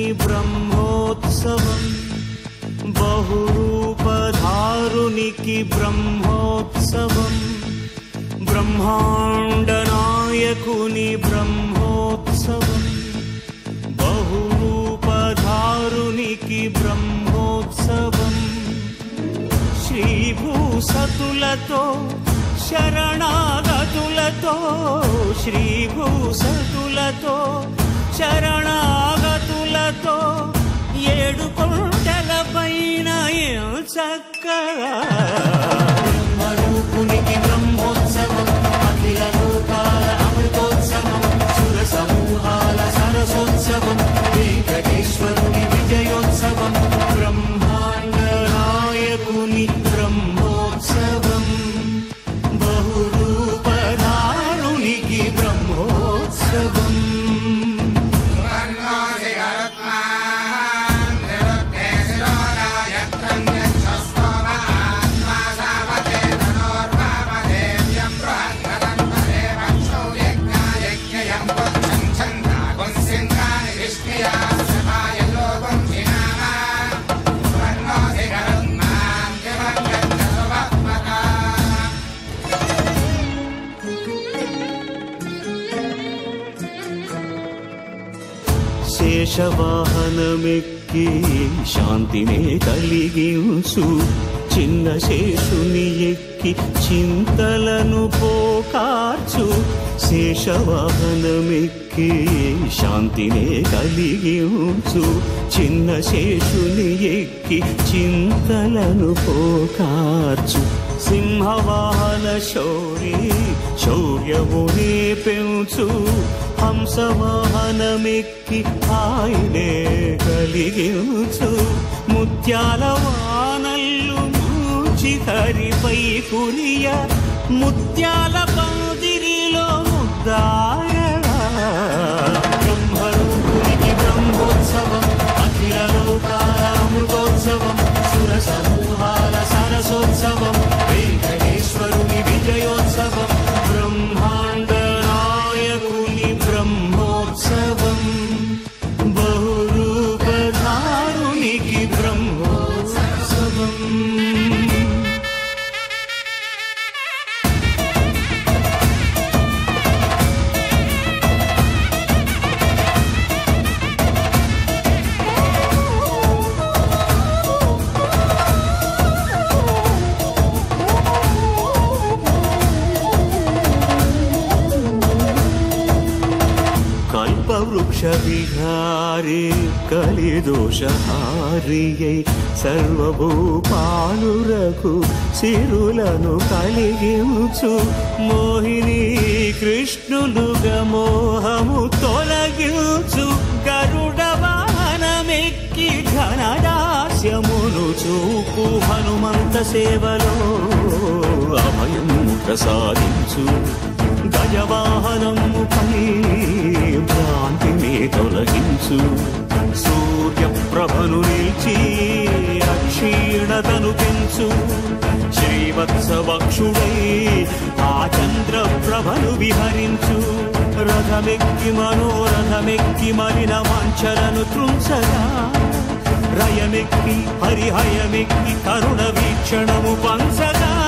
బ్రహ్మోత్సవం బహురూపధారునికి బ్రహ్మోత్సవం బ్రహ్మాండ నాయకుని బ్రహ్మోత్సవం బహురూపధారునికి బ్రహ్మోత్సవం శ్రీభూసతులతో శరణాగతులతో శ్రీభూసతులతో శరణాగతులతో ఏడు కొండల పైన చక్కగా బ్రహ్మరూపునికి బ్రహ్మోత్సవం అఖిల లోకాల అమృతోత్సవం సుర సమూహాల సరసోత్సవం వెంకటేశ్వరుని విజయోత్సవం బ్రహ్మాండ నాయకుని బ్రహ్మోత్సవం బహురూపధారునికి బ్రహ్మోత్సవం శేషవాహనమెక్కి శాంతినే కలిగించు చిన్న శేషుని ఎక్కి చింతలను పోకార్చు శేషవాహనమెక్కి శాంతినే కలిగించు చిన్న శేషుని ఎక్కి చింతలను పోకార్చు సింహవాహన శౌరి శౌర్యమునే పెంచు హంసవాహనమెక్కి ఆయనే కలిగించు ముత్యాల వానల్లు మూచి హరిపై కురియ ముత్యాల పందిరిలో ముద్దాయగా బ్రహ్మరూపునికి బ్రహ్మోత్సవం అఖిల లోకాల అమృతోత్సవం సుర సమూహాల సరసోత్సవం వెంకటేశ్వరుని విజయోత్సవం బ్రహ్మాండ నాయకుని బ్రహ్మోత్సవం బహురూపధారునికి బ్రహ్మోత్సవం కల్పవృక్ష విహారే కలిదోషహారియై సర్వభూపాలురకు సిరులను కలిగించు మోహిని కృష్ణులుగా మోహము తొలగించు గరుడ వాహనమెక్కి ఘనదాస్యమును చూపు హనుమంత సేవలో అభయం ప్రసాదించు గజవాహనముపై భ్రాంతిని తొలగించు సూర్యప్రభను నిలిచి అక్షీణతను పెంచు శ్రీవత్సవక్షుడై ఆ చంద్రప్రభను విహరించు రథమెక్కి మనోరథమెక్కి మలిన వాంఛలను త్రుంచగా రయమెక్కి హరిహయమెక్కి కరుణ వీక్షణము పంచగా